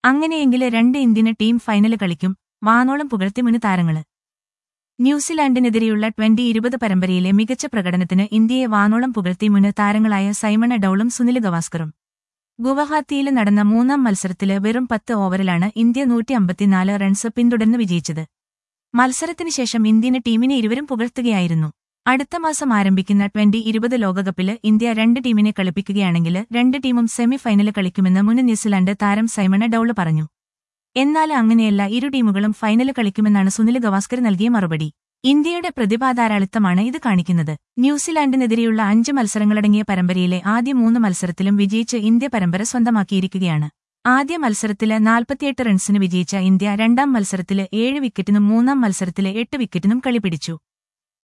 അങ്ങനെയെങ്കിൽ രണ്ട് Indian team final കളിക്കും വാനോളം പുകഴ്ത്തി മുന് താരങ്ങള് ന്യൂസിലാൻഡിനെതിരെയുള്ള ട്വന്റി ഇരുപത് പരമ്പരയിലെ മികച്ച പ്രകടനത്തിന് ഇന്ത്യയെ വാനോളം പുകഴ്ത്തി മുന് താരങ്ങളായ സൈമണ ഡൌളും സുനിൽ ഗവാസ്കറും ഗുവഹാത്തിയിൽ നടന്ന മൂന്നാം മത്സരത്തില് വെറും പത്ത് ഓവറിലാണ് ഇന്ത്യ നൂറ്റി അമ്പത്തിനാല് റൺസ് പിന്തുടർന്ന് വിജയിച്ചത് മത്സരത്തിന് ശേഷം ഇന്ത്യന് ടീമിനെ ഇരുവരും പുകഴ്ത്തുകയായിരുന്നു അടുത്ത മാസം ആരംഭിക്കുന്ന ട്വന്റി ഇരുപത് ലോകകപ്പില് ഇന്ത്യ രണ്ട് ടീമിനെ കളിപ്പിക്കുകയാണെങ്കിൽ രണ്ട് ടീമും സെമി ഫൈനല് കളിക്കുമെന്ന് മുൻ ന്യൂസിലാൻഡ് താരം സൈമണ ഡൌള് പറഞ്ഞു എന്നാൽ അങ്ങനെയല്ല ഇരു ടീമുകളും ഫൈനല് കളിക്കുമെന്നാണ് സുനിൽ ഗവാസ്കർ നൽകിയ മറുപടി ഇന്ത്യയുടെ പ്രതിഭാധാരാളിത്തമാണ് ഇത് കാണിക്കുന്നത് ന്യൂസിലാൻഡിനെതിരെയുള്ള അഞ്ച് മത്സരങ്ങളടങ്ങിയ പരമ്പരയിലെ ആദ്യ മൂന്ന് മത്സരത്തിലും വിജയിച്ച് ഇന്ത്യ പരമ്പര സ്വന്തമാക്കിയിരിക്കുകയാണ് ആദ്യ മത്സരത്തില് നാൽപ്പത്തിയെട്ട് റൺസിന് വിജയിച്ച ഇന്ത്യ രണ്ടാം മത്സരത്തില് ഏഴ് വിക്കറ്റിനും മൂന്നാം മത്സരത്തില് എട്ട് വിക്കറ്റിനും കളി പിടിച്ചു